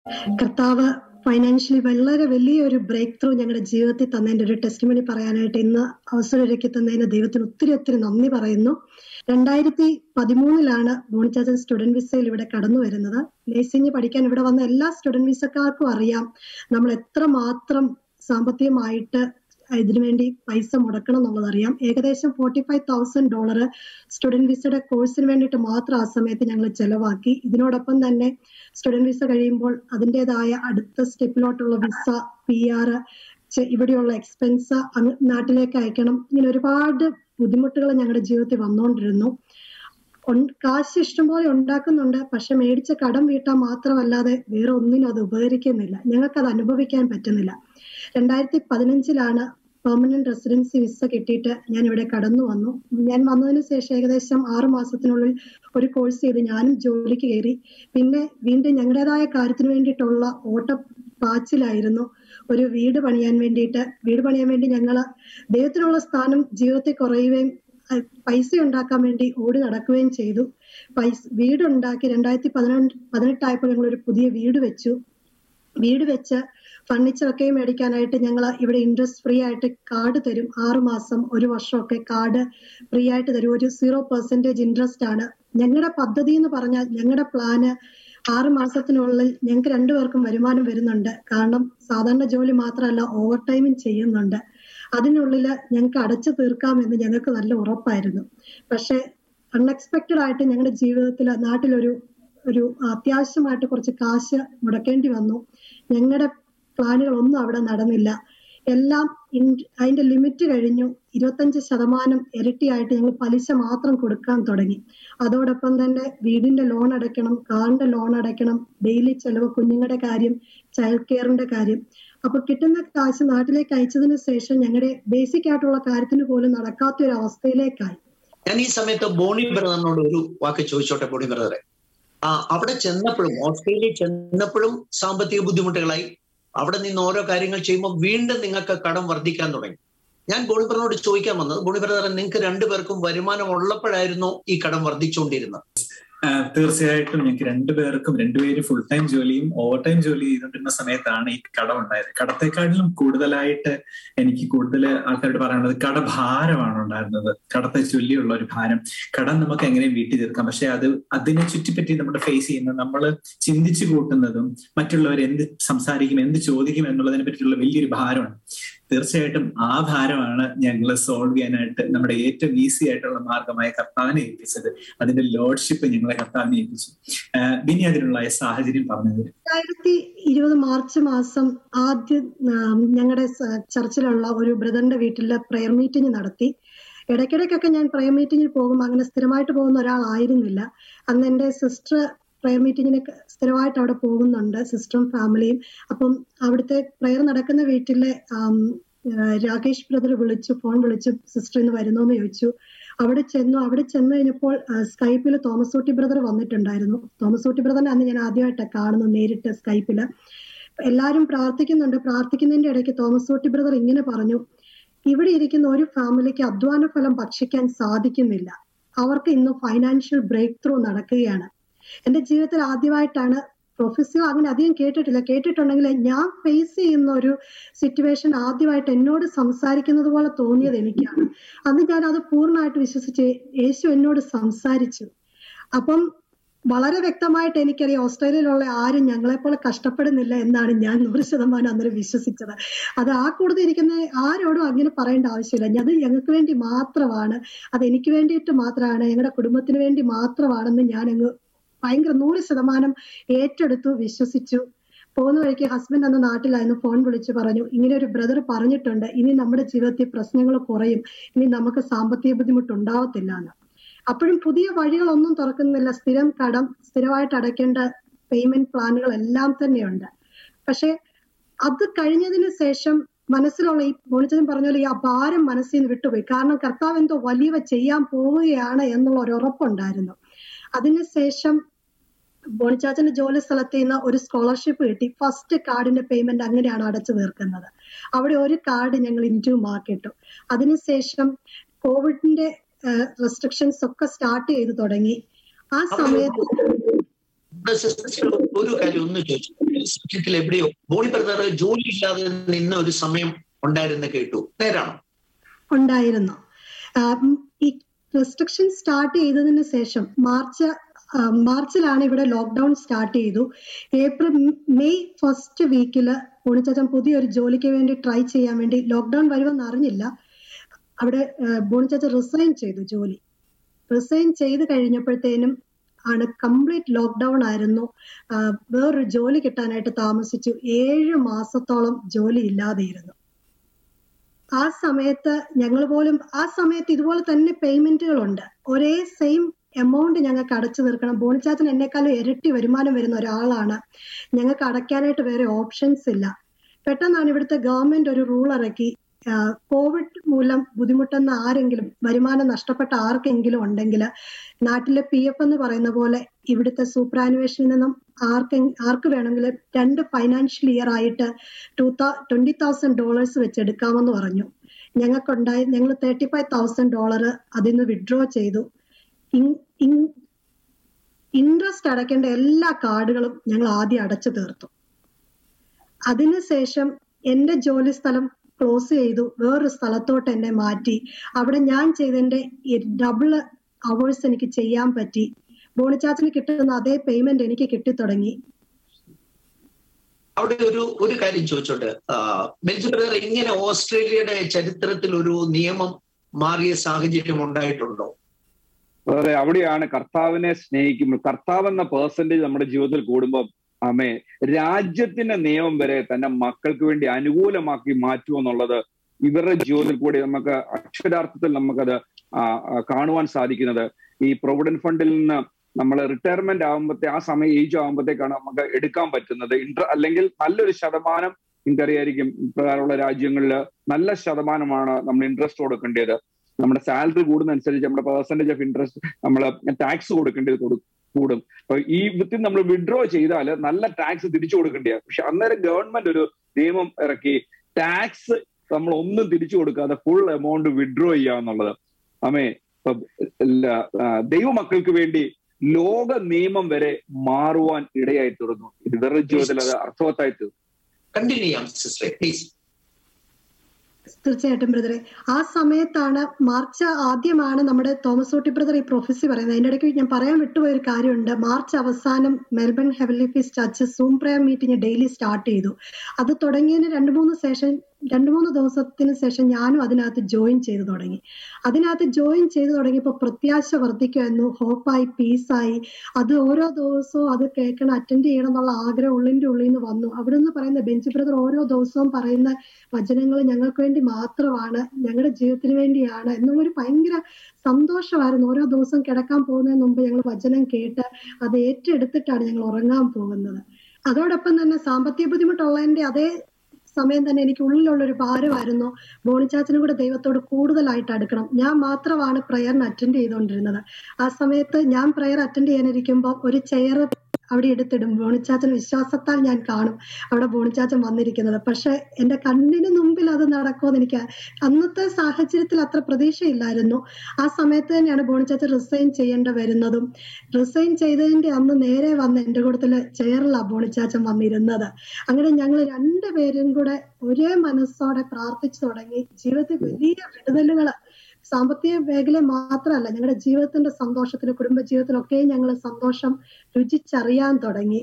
കർത്താവ് ഫൈനാൻഷ്യലി വളരെ വലിയൊരു ബ്രേക്ക് ത്രൂ ഞങ്ങളുടെ ജീവിതത്തിൽ തന്നതിന്റെ ഒരു ടെസ്റ്റിമണി പറയാനായിട്ട് ഇന്ന് അവസരം ഒരുക്കി തന്നതിന് ദൈവത്തിന് ഒത്തിരി ഒത്തിരി നന്ദി പറയുന്നു രണ്ടായിരത്തി പതിമൂന്നിലാണ് ബോണിച്ചാച്ചൻ സ്റ്റുഡന്റ് വിസയിൽ ഇവിടെ കടന്നു വരുന്നത് നേഴ്സിംഗ് പഠിക്കാൻ ഇവിടെ വന്ന എല്ലാ സ്റ്റുഡന്റ് വിസക്കാർക്കും അറിയാം നമ്മൾ എത്രമാത്രം സാമ്പത്തികമായിട്ട് ഇതിനു വേണ്ടി പൈസ മുടക്കണം എന്നുള്ളത് അറിയാം ഏകദേശം forty five thousand dollar student വിസയുടെ കോഴ്സിന് വേണ്ടിയിട്ട് മാത്രം ആ സമയത്ത് ഞങ്ങൾ ചെലവാക്കി ഇതിനോടൊപ്പം തന്നെ സ്റ്റുഡന്റ് വിസ കഴിയുമ്പോൾ അതിൻ്റെതായ അടുത്ത സ്റ്റെപ്പിലോട്ടുള്ള വിസ പി ആർ ഇവിടെയുള്ള എക്സ്പെൻസ് നാട്ടിലേക്ക് അയക്കണം ഇങ്ങനെ ഒരുപാട് ബുദ്ധിമുട്ടുകൾ ഞങ്ങളുടെ ജീവിതത്തിൽ വന്നുകൊണ്ടിരുന്നു കാശ് ഇഷ്ടംപോലെ ഉണ്ടാക്കുന്നുണ്ട് പക്ഷെ മേടിച്ച കടം വീട്ടാൻ മാത്രമല്ലാതെ വേറെ ഒന്നിനും അത് ഉപകരിക്കുന്നില്ല ഞങ്ങൾക്ക് അത് അനുഭവിക്കാൻ പറ്റുന്നില്ല രണ്ടായിരത്തി പതിനഞ്ചിലാണ് പെർമനന്റ് റെസിഡൻസി വിസ കിട്ടിയിട്ട് ഞാൻ ഇവിടെ കടന്നു വന്നു ഞാൻ വന്നതിന് ശേഷം ഏകദേശം ആറു മാസത്തിനുള്ളിൽ ഒരു കോഴ്സ് ചെയ്ത് ഞാനും ജോലിക്ക് കയറി പിന്നെ വീണ്ടും ഞങ്ങളുടേതായ കാര്യത്തിന് വേണ്ടിയിട്ടുള്ള ഓട്ട പാച്ചിലായിരുന്നു ഒരു വീട് പണിയാൻ വേണ്ടിയിട്ട് വീട് പണിയാൻ വേണ്ടി ഞങ്ങൾ ദൈവത്തിനുള്ള സ്ഥാനം ജീവിതത്തിൽ കുറയുകയും പൈസ ഉണ്ടാക്കാൻ വേണ്ടി ഓടി നടക്കുകയും ചെയ്തു പൈസ വീടുണ്ടാക്കി രണ്ടായിരത്തി പതിനെട്ട് പതിനെട്ടായപ്പോൾ ഞങ്ങൾ ഒരു പുതിയ വീട് വെച്ചു വീട് വെച്ച് ഫർണിച്ചറൊക്കെ മേടിക്കാനായിട്ട് ഞങ്ങൾ ഇവിടെ ഇൻട്രസ്റ്റ് ഫ്രീ ആയിട്ട് കാർഡ് തരും ആറു മാസം ഒരു വർഷമൊക്കെ കാർഡ് ഫ്രീ ആയിട്ട് തരും ഒരു സീറോ പെർസെൻറ്റേജ് ഇൻട്രസ്റ്റ് ആണ് ഞങ്ങളുടെ പദ്ധതി എന്ന് പറഞ്ഞാൽ ഞങ്ങളുടെ പ്ലാന് ആറ് മാസത്തിനുള്ളിൽ ഞങ്ങൾക്ക് രണ്ടുപേർക്കും വരുമാനം വരുന്നുണ്ട് കാരണം സാധാരണ ജോലി മാത്രമല്ല ഓവർ ടൈമും ചെയ്യുന്നുണ്ട് അതിനുള്ളിൽ ഞങ്ങൾക്ക് അടച്ചു തീർക്കാമെന്ന് ഞങ്ങൾക്ക് നല്ല ഉറപ്പായിരുന്നു പക്ഷെ അൺഎക്സ്പെക്റ്റഡ് ആയിട്ട് ഞങ്ങളുടെ ജീവിതത്തിൽ നാട്ടിലൊരു ഒരു അത്യാവശ്യമായിട്ട് കുറച്ച് കാശ് മുടക്കേണ്ടി വന്നു ഞങ്ങളുടെ പ്ലാനുകളൊന്നും അവിടെ നടന്നില്ല എല്ലാം അതിന്റെ ലിമിറ്റ് കഴിഞ്ഞു ഇരുപത്തഞ്ച് ശതമാനം ഇരട്ടിയായിട്ട് ഞങ്ങൾ പലിശ മാത്രം കൊടുക്കാൻ തുടങ്ങി അതോടൊപ്പം തന്നെ വീടിന്റെ ലോൺ അടയ്ക്കണം കാറിന്റെ ലോൺ അടയ്ക്കണം ഡെയിലി ചെലവ് കുഞ്ഞുങ്ങളുടെ കാര്യം ചൈൽഡ് കെയറിന്റെ കാര്യം അപ്പൊ കിട്ടുന്ന കാശ് നാട്ടിലേക്ക് അയച്ചതിന് ശേഷം ഞങ്ങളുടെ ബേസിക് ആയിട്ടുള്ള കാര്യത്തിന് പോലും നടക്കാത്ത ഒരു അവസ്ഥയിലേക്കായി ഞാൻ ഈ സമയത്ത് ബോണി ബ്രദറിനോട് ഒരു വാക്ക് ചോദിച്ചോട്ടെ ബോണി ബ്രദറെ ആ അവിടെ ചെന്നപ്പോഴും ഓസ്ട്രേലിയയിൽ ചെന്നപ്പോഴും സാമ്പത്തിക ബുദ്ധിമുട്ടുകളായി അവിടെ നിന്ന് ഓരോ കാര്യങ്ങൾ ചെയ്യുമ്പോൾ വീണ്ടും നിങ്ങൾക്ക് കടം വർദ്ധിക്കാൻ തുടങ്ങി ഞാൻ ബോണിബ്രനോട് ചോദിക്കാൻ വന്നത് ബോണി ബ്രദർ നിങ്ങൾക്ക് രണ്ടുപേർക്കും വരുമാനം ഉള്ളപ്പോഴായിരുന്നോ ഈ കടം വർദ്ധിച്ചുകൊണ്ടിരുന്നത് തീർച്ചയായിട്ടും ഞങ്ങൾക്ക് രണ്ടുപേർക്കും രണ്ടുപേരും ഫുൾ ടൈം ജോലിയും ഓവർ ടൈം ജോലി ചെയ്തുകൊണ്ടിരുന്ന സമയത്താണ് ഈ കടം ഉണ്ടായത് കടത്തെക്കാട്ടിലും കൂടുതലായിട്ട് എനിക്ക് കൂടുതൽ ആൾക്കാരോട് പറയാനുള്ളത് കടഭാരമാണ് ഉണ്ടായിരുന്നത് കടത്തെ ചൊല്ലിയുള്ള ഒരു ഭാരം കടം നമുക്ക് എങ്ങനെയും വീട്ടിൽ തീർക്കാം പക്ഷെ അത് അതിനെ ചുറ്റിപ്പറ്റി നമ്മൾ ഫേസ് ചെയ്യുന്ന നമ്മൾ ചിന്തിച്ചു കൂട്ടുന്നതും മറ്റുള്ളവർ എന്ത് സംസാരിക്കും എന്ത് ചോദിക്കും എന്നുള്ളതിനെ പറ്റിയുള്ള വലിയൊരു ഭാരമാണ് തീർച്ചയായിട്ടും ആ ഭാരമാണ് ഞങ്ങൾ സോൾവ് ചെയ്യാനായിട്ട് നമ്മുടെ ഏറ്റവും ഈസി ആയിട്ടുള്ള മാർഗമായ കർത്താവിനെ ഏൽപ്പിച്ചത് അതിന്റെ ലോഡ്ഷിപ്പ് ഞങ്ങളെ കർത്താവിനെ ഏൽപ്പിച്ചു ബിനി അതിനുള്ള സാഹചര്യം പറഞ്ഞു രണ്ടായിരത്തി ഇരുപത് മാർച്ച് മാസം ആദ്യം ഞങ്ങളുടെ ചർച്ചിലുള്ള ഒരു ബ്രദറിന്റെ വീട്ടിലെ പ്രയർ മീറ്റിംഗ് നടത്തി ഇടയ്ക്കിടയ്ക്കൊക്കെ ഞാൻ പ്രയർ മീറ്റിംഗിൽ പോകുമ്പോൾ അങ്ങനെ സ്ഥിരമായിട്ട് പോകുന്ന ഒരാളായിരുന്നില്ല അന്ന് എൻ്റെ സിസ്റ്റർ പ്രയർ മീറ്റിങ്ങിന് സ്ഥിരമായിട്ട് അവിടെ പോകുന്നുണ്ട് സിസ്റ്ററും ഫാമിലിയും അപ്പം അവിടുത്തെ പ്രയർ നടക്കുന്ന വീട്ടിലെ രാകേഷ് ബ്രദർ വിളിച്ചു ഫോൺ വിളിച്ചു സിസ്റ്റർ ഇന്ന് വരുന്നോ എന്ന് ചോദിച്ചു അവിടെ ചെന്നു അവിടെ ചെന്ന് കഴിഞ്ഞപ്പോൾ സ്കൈപ്പിൽ തോമസ് ഊട്ടി ബ്രദർ വന്നിട്ടുണ്ടായിരുന്നു തോമസ് ഊട്ടി ബ്രദറിനെ അന്ന് ഞാൻ ആദ്യമായിട്ടാണ് കാണുന്നത് നേരിട്ട് സ്കൈപ്പിൽ എല്ലാവരും പ്രാർത്ഥിക്കുന്നുണ്ട് പ്രാർത്ഥിക്കുന്നതിന്റെ ഇടയ്ക്ക് തോമസ് ഊട്ടി ബ്രദർ ഇങ്ങനെ പറഞ്ഞു ഇവിടെ ഇരിക്കുന്ന ഒരു ഫാമിലിക്ക് അധ്വാന ഫലം ഭക്ഷിക്കാൻ സാധിക്കുന്നില്ല അവർക്ക് ഇന്ന് ഫൈനാൻഷ്യൽ ബ്രേക്ക് ത്രൂ നടക്കുകയാണ് എന്റെ ജീവിതത്തിൽ ആദ്യമായിട്ടാണ് പ്രൊഫസർ അങ്ങനെ അധികം കേട്ടിട്ടില്ല കേട്ടിട്ടുണ്ടെങ്കിൽ ഞാൻ ഫേസ് ചെയ്യുന്ന ഒരു സിറ്റുവേഷൻ ആദ്യമായിട്ട് എന്നോട് സംസാരിക്കുന്നത് പോലെ തോന്നിയത് എനിക്കാണ് അന്ന് ഞാൻ അത് പൂർണ്ണമായിട്ട് വിശ്വസിച്ച് യേശു എന്നോട് സംസാരിച്ചു അപ്പം വളരെ വ്യക്തമായിട്ട് എനിക്കറിയാം ഓസ്ട്രേലിയയിലുള്ള ആരും ഞങ്ങളെപ്പോലെ കഷ്ടപ്പെടുന്നില്ല എന്നാണ് ഞാൻ നൂറ് ശതമാനം അന്നേരം വിശ്വസിച്ചത് അത് ആ കൂടുതൽ ഇരിക്കുന്ന ആരോടും അങ്ങനെ പറയേണ്ട ആവശ്യമില്ല അത് ഞങ്ങൾക്ക് വേണ്ടി മാത്രമാണ് അത് എനിക്ക് വേണ്ടിയിട്ട് മാത്രമാണ് ഞങ്ങളുടെ കുടുംബത്തിന് വേണ്ടി മാത്രമാണെന്ന് ഞാൻ അങ്ങ് ഭയങ്കര നൂറ് ശതമാനം ഏറ്റെടുത്തു വിശ്വസിച്ചു പോകുന്ന വഴിക്ക് ഹസ്ബൻഡ് അന്ന് നാട്ടിലായിരുന്നു ഫോൺ വിളിച്ചു പറഞ്ഞു ഇങ്ങനെ ഒരു ബ്രദർ പറഞ്ഞിട്ടുണ്ട് ഇനി നമ്മുടെ ജീവിതത്തിൽ പ്രശ്നങ്ങൾ കുറയും ഇനി നമുക്ക് സാമ്പത്തിക ബുദ്ധിമുട്ടുണ്ടാവത്തില്ല എന്ന് അപ്പോഴും പുതിയ വഴികളൊന്നും തുറക്കുന്നില്ല സ്ഥിരം കടം സ്ഥിരമായിട്ട് അടയ്ക്കേണ്ട പേയ്മെന്റ് പ്ലാനുകൾ എല്ലാം തന്നെയുണ്ട് പക്ഷെ അത് കഴിഞ്ഞതിന് ശേഷം മനസ്സിലുള്ള ഈ മോണിച്ചൻ പറഞ്ഞ പോലെ ഈ ഭാരം മനസ്സിൽ നിന്ന് വിട്ടുപോയി കാരണം കർത്താവ് എന്തോ വലിയവ ചെയ്യാൻ പോവുകയാണ് എന്നുള്ള ഒരു ഉറപ്പുണ്ടായിരുന്നു അതിനുശേഷം ബോണിച്ചാച്ചന്റെ ജോലി സ്ഥലത്ത് നിന്ന് ഒരു സ്കോളർഷിപ്പ് കിട്ടി ഫസ്റ്റ് കാർഡിന്റെ പേയ്മെന്റ് അങ്ങനെയാണ് അടച്ചു തീർക്കുന്നത് അവിടെ ഒരു കാർഡ് ഞങ്ങൾ ഇൻറ്റൂം ആക്കിയിട്ടു അതിനുശേഷം കോവിഡിന്റെ റെസ്ട്രിക്ഷൻസ് ഒക്കെ സ്റ്റാർട്ട് ചെയ്തു തുടങ്ങി ആ സമയത്ത് ഒരു കാര്യം ഒന്ന് ചോദിച്ചു ഒരു സബ്ജക്റ്റിൽ എവിടെയോ ബോണി ബ്രദർ ജോലി ഇല്ലാതെ നിന്ന ഒരു സമയം ഉണ്ടായിരുന്ന കേട്ടു നേരാണോ ഉണ്ടായിരുന്നു ആ, ഉം, ഈ റെസ്ട്രിക്ഷൻ സ്റ്റാർട്ട് ചെയ്തതിന് ശേഷം മാർച്ച് ആ, മാർച്ചിലാണ് ഇവിടെ ലോക്ക്ഡൌൺ സ്റ്റാർട്ട് ചെയ്തു ഏപ്രിൽ മെയ് ഫസ്റ്റ് വീക്കില് ബോണിച്ചാച്ചൻ പുതിയൊരു ജോലിക്ക് വേണ്ടി ട്രൈ ചെയ്യാൻ വേണ്ടി ലോക്ക്ഡൌൺ വരുമെന്ന് അറിഞ്ഞില്ല അവിടെ ബോണിച്ചാച്ചൻ റിസൈൻ ചെയ്തു ജോലി റിസൈൻ ചെയ്ത് കഴിഞ്ഞപ്പോഴത്തേനും ആണ് കംപ്ലീറ്റ് ലോക്ക്ഡൌൺ ആയിരുന്നു ആ, വേറൊരു ജോലി കിട്ടാനായിട്ട് താമസിച്ചു ഏഴ് മാസത്തോളം ജോലി ഇല്ലാതെയിരുന്നു ആ സമയത്ത് ഞങ്ങൾ പോലും ആ സമയത്ത് ഇതുപോലെ തന്നെ പേയ്മെന്റുകളുണ്ട് ഒരേ സെയിം എമൗണ്ട് ഞങ്ങൾക്ക് അടച്ചു തീർക്കണം ബോണിച്ചാച്ചൻ എന്നെക്കാളും ഇരട്ടി വരുമാനം വരുന്ന ഒരാളാണ് ഞങ്ങൾക്ക് അടയ്ക്കാനായിട്ട് വേറെ ഓപ്ഷൻസ് ഇല്ല പെട്ടെന്നാണ് ഇവിടുത്തെ ഗവൺമെന്റ് ഒരു റൂൾ ഇറക്കി കോവിഡ് മൂലം ബുദ്ധിമുട്ടുന്ന ആരെങ്കിലും വരുമാനം നഷ്ടപ്പെട്ട ആർക്കെങ്കിലും ഉണ്ടെങ്കിൽ നാട്ടിലെ പി എഫ് എന്ന് പറയുന്ന പോലെ ഇവിടുത്തെ സൂപ്പറാനുവേഷനിൽ നിന്നും ആർക്ക് ആർക്ക് വേണമെങ്കിലും രണ്ട് ഫൈനാൻഷ്യൽ ഇയർ ആയിട്ട് ടൂ ട്വന്റി തൗസൻഡ് ഡോളേഴ്സ് വെച്ച് എടുക്കാമെന്ന് പറഞ്ഞു ഞങ്ങൾക്കുണ്ടായി ഞങ്ങൾ തേർട്ടി ഫൈവ് തൗസൻഡ് ഡോളർ അതിൽ നിന്ന് വിഡ്രോ ചെയ്തു ഇൻട്രസ്റ്റ് അടയ്ക്കേണ്ട എല്ലാ കാർഡുകളും ഞങ്ങൾ ആദ്യം അടച്ചു തീർത്തു അതിനുശേഷം എന്റെ ജോലി സ്ഥലം ക്ലോസ് ചെയ്തു വേറൊരു സ്ഥലത്തോട്ട് എന്നെ മാറ്റി അവിടെ ഞാൻ ചെയ്തതിന്റെ ഡബിൾ അവേഴ്സ് എനിക്ക് ചെയ്യാൻ പറ്റി ബോണിച്ചാച്ചിന് കിട്ടുന്ന അതേ പേയ്മെന്റ് എനിക്ക് കിട്ടിത്തുടങ്ങി അവിടെ ഒരു ഒരു കാര്യം ചോദിച്ചോട്ടെ ബെഞ്ച് ബ്രദർ ഇങ്ങനെ ഓസ്ട്രേലിയയുടെ ചരിത്രത്തിൽ ഒരു നിയമം മാറിയ സാഹചര്യം ഉണ്ടായിട്ടുണ്ടോ അതെ അവിടെയാണ് കർത്താവിനെ സ്നേഹിക്കുമ്പോൾ കർത്താവ് എന്ന പേഴ്സൻറ്റേജ് നമ്മുടെ ജീവിതത്തിൽ കൂടുമ്പോൾ അമേ രാജ്യത്തിന്റെ നിയമം വരെ തന്റെ മക്കൾക്ക് വേണ്ടി അനുകൂലമാക്കി മാറ്റുമെന്നുള്ളത് ഇവരുടെ ജീവിതത്തിൽ കൂടി നമുക്ക് അക്ഷരാർത്ഥത്തിൽ നമുക്കത് കാണുവാൻ സാധിക്കുന്നത് ഈ പ്രൊവിഡന്റ് ഫണ്ടിൽ നിന്ന് നമ്മൾ റിട്ടയർമെന്റ് ആകുമ്പോഴത്തെ ആ സമയം ഏജ് ആകുമ്പോഴത്തേക്കാണ് നമുക്ക് എടുക്കാൻ പറ്റുന്നത് ഇന്റർ അല്ലെങ്കിൽ നല്ലൊരു ശതമാനം എനിക്കറിയായിരിക്കും ഇപ്രകാരമുള്ള രാജ്യങ്ങളിൽ നല്ല ശതമാനമാണ് നമ്മൾ ഇൻട്രസ്റ്റ് കൊടുക്കേണ്ടത് നമ്മുടെ സാലറി കൂടുന്നതനുസരിച്ച് നമ്മുടെ പെർസെന്റേജ് ഓഫ് ഇൻട്രസ്റ്റ് നമ്മൾ ടാക്സ് കൊടുക്കേണ്ടത് കൂടും അപ്പൊ ഈ വിത്തിൽ നമ്മൾ വിഡ്രോ ചെയ്താൽ നല്ല ടാക്സ് തിരിച്ചു കൊടുക്കേണ്ടതാണ് പക്ഷെ അന്നേരം ഗവൺമെന്റ് ഒരു നിയമം ഇറക്കി ടാക്സ് നമ്മൾ ഒന്നും തിരിച്ചു കൊടുക്കാതെ ഫുൾ എമൗണ്ട് വിഡ്രോ ചെയ്യാന്നുള്ളത് അമേ ഇപ്പൊ ദൈവമക്കൾക്ക് വേണ്ടി ലോക നിയമം വരെ മാറുവാൻ ഇടയായി തീർന്നു ഇവരുടെ ജീവിതത്തിൽ അത് അർത്ഥവത്തായി തീർന്നു കണ്ടിന്യൂ ചെയ്യാം സിസ്റ്ററെ പ്ലീസ് തീർച്ചയായിട്ടും ബ്രദറെ ആ സമയത്താണ് മാർച്ച് ആദ്യമാണ് നമ്മുടെ തോമസ് ഊട്ടി ബ്രദർ ഈ പ്രൊഫസി പറയുന്നത് അതിന്റെ ഇടയ്ക്ക് ഞാൻ പറയാൻ വിട്ടുപോയ ഒരു കാര്യമുണ്ട് മാർച്ച് അവസാനം Melbourne Heavenly Feast Church Zoom prayer meeting daily start ചെയ്തു അത് തുടങ്ങിയതിന് രണ്ട് മൂന്ന് സെഷൻ രണ്ട് മൂന്ന് ദിവസത്തിന് ശേഷം ഞാനും അതിനകത്ത് ജോയിൻ ചെയ്തു തുടങ്ങി അതിനകത്ത് ജോയിൻ ചെയ്തു തുടങ്ങിയപ്പോൾ പ്രത്യാശ വർദ്ധിക്കുമായിരുന്നു ഹോപ്പായി പീസായി അത് ഓരോ ദിവസവും അത് കേൾക്കണം അറ്റൻഡ് ചെയ്യണം എന്നുള്ള ആഗ്രഹം ഉള്ളിന്റെ ഉള്ളിൽ നിന്ന് വന്നു അവിടെ നിന്ന് പറയുന്ന ബെഞ്ച് ബ്രദർ ഓരോ ദിവസവും പറയുന്ന വചനങ്ങൾ ഞങ്ങൾക്ക് വേണ്ടി മാത്രമാണ് ഞങ്ങളുടെ ജീവിതത്തിന് വേണ്ടിയാണ് എന്നുള്ളൊരു ഭയങ്കര സന്തോഷമായിരുന്നു ഓരോ ദിവസം കിടക്കാൻ പോകുന്നതിന് മുമ്പ് ഞങ്ങൾ വചനം കേട്ട് അത് ഏറ്റെടുത്തിട്ടാണ് ഞങ്ങൾ ഉറങ്ങാൻ പോകുന്നത് അതോടൊപ്പം തന്നെ സാമ്പത്തിക ബുദ്ധിമുട്ടുള്ളതിന്റെ അതേ സമയം തന്നെ എനിക്ക് ഉള്ളിലുള്ള ഒരു ഭാരമായിരുന്നു ബോണിച്ചാച്ചനും കൂടെ ദൈവത്തോട് കൂടുതലായിട്ട് അടുക്കണം ഞാൻ മാത്രമാണ് പ്രയറിന് അറ്റൻഡ് ചെയ്തുകൊണ്ടിരുന്നത് ആ സമയത്ത് ഞാൻ പ്രയർ അറ്റൻഡ് ചെയ്യാനിരിക്കുമ്പോൾ ഒരു ചെയർ അവിടെ എടുത്തിടും ബോണിച്ചാച്ചൻ വിശ്വാസത്താൽ ഞാൻ കാണും അവിടെ ബോണിച്ചാച്ചൻ വന്നിരിക്കുന്നത് പക്ഷെ എന്റെ കണ്ണിന് മുമ്പിൽ അത് നടക്കുമെന്ന് എനിക്ക് അന്നത്തെ സാഹചര്യത്തിൽ അത്ര പ്രതീക്ഷയില്ലായിരുന്നു ആ സമയത്ത് തന്നെയാണ് ബോണിച്ചാച്ചൻ റിസൈൻ ചെയ്യേണ്ട വരുന്നതും റിസൈൻ ചെയ്തതിന്റെ അന്ന് നേരെ വന്ന് എന്റെ കൂട്ടത്തില് ചെയറിലാണ് ബോണിച്ചാച്ചൻ വന്നിരുന്നത് അങ്ങനെ ഞങ്ങൾ രണ്ടുപേരും കൂടെ ഒരേ മനസ്സോടെ പ്രാർത്ഥിച്ചു തുടങ്ങി ജീവിതത്തിൽ വലിയ വിടുതലുകൾ സാമ്പത്തിക മേഖല മാത്രമല്ല ഞങ്ങളുടെ ജീവിതത്തിന്റെ സന്തോഷത്തിലും കുടുംബജീവിതത്തിലൊക്കെ ഞങ്ങൾ സന്തോഷം രുചിച്ചറിയാൻ തുടങ്ങി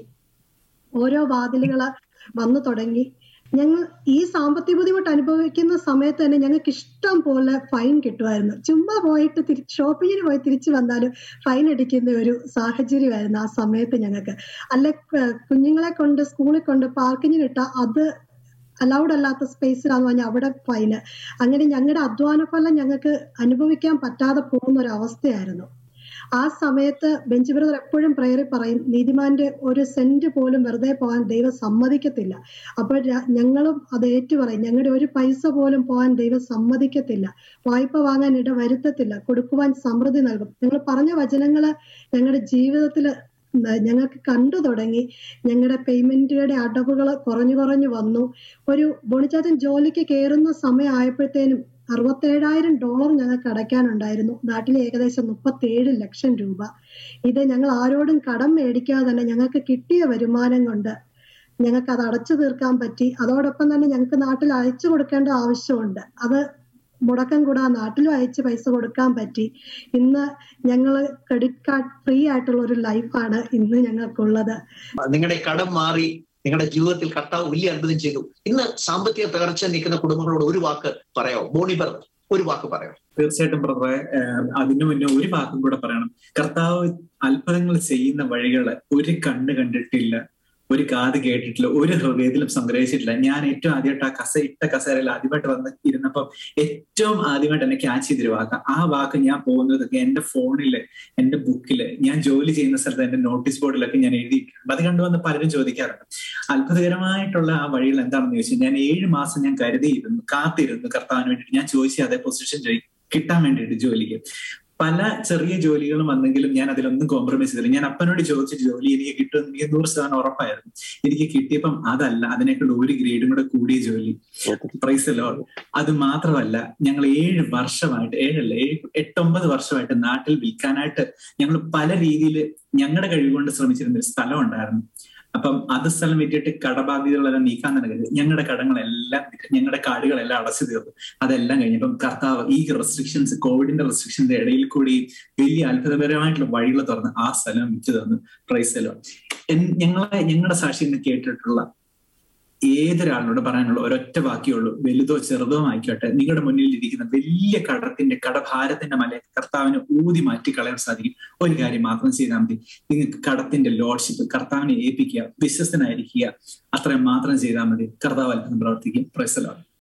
ഓരോ വാതിലുകള് വന്നു തുടങ്ങി ഞങ്ങൾ ഈ സാമ്പത്തിക ബുദ്ധിമുട്ട് അനുഭവിക്കുന്ന സമയത്ത് തന്നെ ഞങ്ങൾക്ക് ഇഷ്ടം പോലെ ഫൈൻ കിട്ടുമായിരുന്നു ചുമ്മാ പോയിട്ട് തിരി ഷോപ്പിങ്ങിന് പോയി തിരിച്ചു വന്നാലും ഫൈൻ അടിക്കുന്ന ഒരു സാഹചര്യമായിരുന്നു ആ സമയത്ത് ഞങ്ങൾക്ക് അല്ല കുഞ്ഞുങ്ങളെ കൊണ്ട് സ്കൂളിൽ കൊണ്ട് പാർക്കിങ്ങിന് ഇട്ടാൽ അത് അലൗഡ് അല്ലാത്ത സ്പേസിലാന്ന് പറഞ്ഞാൽ അവിടെ ഫൈന് അങ്ങനെ ഞങ്ങളുടെ അധ്വാന ഫലം ഞങ്ങൾക്ക് അനുഭവിക്കാൻ പറ്റാതെ പോകുന്ന ഒരു അവസ്ഥയായിരുന്നു ആ സമയത്ത് ബെഞ്ച് ബ്രദർ എപ്പോഴും പ്രയറി പറയും നീതിമാന്റെ ഒരു സെന്റ് പോലും വെറുതെ പോകാൻ ദൈവം സമ്മതിക്കത്തില്ല അപ്പോൾ ഞങ്ങളും അത് ഏറ്റു പറയും ഞങ്ങളുടെ ഒരു പൈസ പോലും പോകാൻ ദൈവം സമ്മതിക്കത്തില്ല വായ്പ വാങ്ങാൻ ഇട വരുത്തത്തില്ല കൊടുക്കുവാൻ സമൃദ്ധി നൽകും നിങ്ങൾ പറഞ്ഞ വചനങ്ങള് ഞങ്ങളുടെ ജീവിതത്തിൽ ഞങ്ങൾക്ക് കണ്ടു തുടങ്ങി ഞങ്ങളുടെ പേയ്മെന്റുകളുടെ അടവുകൾ കുറഞ്ഞു കുറഞ്ഞു വന്നു ഒരു ബോണിച്ചാച്ചൻ ജോലിക്ക് കയറുന്ന സമയം ആയപ്പോഴത്തേനും അറുപത്തേഴായിരം ഡോളർ ഞങ്ങൾക്ക് അടയ്ക്കാനുണ്ടായിരുന്നു നാട്ടിലെ ഏകദേശം മുപ്പത്തേഴ് ലക്ഷം രൂപ ഇത് ഞങ്ങൾ ആരോടും കടം മേടിക്കാതെ തന്നെ ഞങ്ങൾക്ക് കിട്ടിയ വരുമാനം കൊണ്ട് ഞങ്ങൾക്ക് അത് അടച്ചു തീർക്കാൻ പറ്റി അതോടൊപ്പം തന്നെ ഞങ്ങൾക്ക് നാട്ടിൽ അയച്ചു കൊടുക്കേണ്ട ആവശ്യമുണ്ട് അത് മുടക്കം കൂടാതെ നാട്ടിലും അയച്ച് പൈസ കൊടുക്കാൻ പറ്റി ഇന്ന് ഞങ്ങൾ ക്രെഡിറ്റ് കാർഡ് ഫ്രീ ആയിട്ടുള്ള ഒരു ലൈഫാണ് ഇന്ന് ഞങ്ങൾക്കുള്ളത് നിങ്ങളുടെ കടം മാറി നിങ്ങളുടെ ജീവിതത്തിൽ കർത്താവ് വലിയ അത്ഭുതം ചെയ്തു ഇന്ന് സാമ്പത്തിക തകർച്ച നിൽക്കുന്ന കുടുംബങ്ങളോട് ഒരു വാക്ക് പറയാമോ ബോണി ബ്രദർ ഒരു വാക്ക് പറയാം തീർച്ചയായിട്ടും ബ്രദറെ അതിനു മുന്നേ ഒരു വാക്കും കൂടെ പറയണം കർത്താവ് അത്ഭുതങ്ങൾ ചെയ്യുന്ന വഴികള് ഒരു കണ്ണ് കണ്ടിട്ടില്ല ഒരു കാത് കേട്ടിട്ടില്ല ഒരു ഹൃദയത്തിലും സംഗ്രഹിച്ചിട്ടില്ല ഞാൻ ഏറ്റവും ആദ്യമായിട്ട് ആ കസ ഇട്ട കസേരയിൽ ആദ്യമായിട്ട് വന്ന് ഇരുന്നപ്പം ഏറ്റവും ആദ്യമായിട്ട് എന്നെ ക്യാച്ച് ചെയ്തൊരു വാക്ക് ആ വാക്ക് ഞാൻ പോകുന്നതൊക്കെ എന്റെ ഫോണില് എന്റെ ബുക്കില് ഞാൻ ജോലി ചെയ്യുന്ന സ്ഥലത്ത് എന്റെ നോട്ടീസ് ബോർഡിലൊക്കെ ഞാൻ എഴുതിയിട്ടുണ്ട് അത് കണ്ടുവന്ന് പലരും ചോദിക്കാറുണ്ട് അത്ഭുതകരമായിട്ടുള്ള ആ വഴികൾ എന്താണെന്ന് ചോദിച്ചാൽ ഞാൻ ഏഴ് മാസം ഞാൻ കരുതിയിരുന്നു കാത്തിരുന്നു കർത്താവിന് വേണ്ടിയിട്ട് ഞാൻ ചോദിച്ച അതേ പൊസിഷൻ ചോദി കിട്ടാൻ വേണ്ടിയിട്ട് ജോലിക്ക് പല ചെറിയ ജോലികളും വന്നെങ്കിലും ഞാൻ അതിലൊന്നും കോംപ്രമൈസ് ചെയ്തില്ല ഞാൻ അപ്പനോട് ചോദിച്ച ജോലി എനിക്ക് കിട്ടുമെന്ന് എനിക്ക് നൂറ് ശതമാനം ഉറപ്പായിരുന്നു എനിക്ക് കിട്ടിയപ്പം അതല്ല അതിനേക്കാൾ ഒരു ഗ്രേഡും കൂടെ കൂടിയ ജോലി പ്രൈസ് ലോ അത് മാത്രമല്ല ഞങ്ങൾ ഏഴ് വർഷമായിട്ട് ഏഴല്ല ഏഴ് എട്ടൊമ്പത് വർഷമായിട്ട് നാട്ടിൽ വിൽക്കാനായിട്ട് ഞങ്ങൾ പല രീതിയിൽ ഞങ്ങളുടെ കഴിവുകൊണ്ട് ശ്രമിച്ചിരുന്ന ഒരു സ്ഥലം ഉണ്ടായിരുന്നു അപ്പം അത് സ്ഥലം വിറ്റിട്ട് കടബാധ്യതകളെല്ലാം നീക്കാൻ നൽകരുത് ഞങ്ങളുടെ കടങ്ങളെല്ലാം ഞങ്ങളുടെ കാർഡുകളെല്ലാം അടച്ചു തീർന്നു അതെല്ലാം കഴിഞ്ഞപ്പം കർത്താവ് ഈ റെസ്ട്രിക്ഷൻസ് കോവിഡിന്റെ റെസ്ട്രിക്ഷന്റെ ഇടയിൽ കൂടി വലിയ അത്ഭുതകരമായിട്ടുള്ള വഴികൾ തുറന്ന് ആ സ്ഥലം വിറ്റ് തന്നു പ്രൈസലോ ഞങ്ങളെ ഞങ്ങളുടെ സാക്ഷി ഇന്ന് കേട്ടിട്ടുള്ള ഏതൊരാളിനോട് പറയാനുള്ള ഒരൊറ്റ വാക്കിയുള്ളൂ വലുതോ ചെറുതോ ആയിക്കോട്ടെ നിങ്ങളുടെ മുന്നിൽ ഇരിക്കുന്ന വലിയ കടത്തിന്റെ കടഭാരത്തിന്റെ മല കർത്താവിന് ഊതി മാറ്റി കളയാൻ സാധിക്കും ഒരു കാര്യം മാത്രം ചെയ്താൽ മതി നിങ്ങൾക്ക് കടത്തിന്റെ ലോഡ്ഷിപ്പ് കർത്താവിനെ ഏൽപ്പിക്കുക വിശ്വസ്തനായിരിക്കുക അത്രയും മാത്രം ചെയ്താൽ മതി കർത്താവ് അത്ഭുതം പ്രവർത്തിക്കും പ്രൈസലാണ്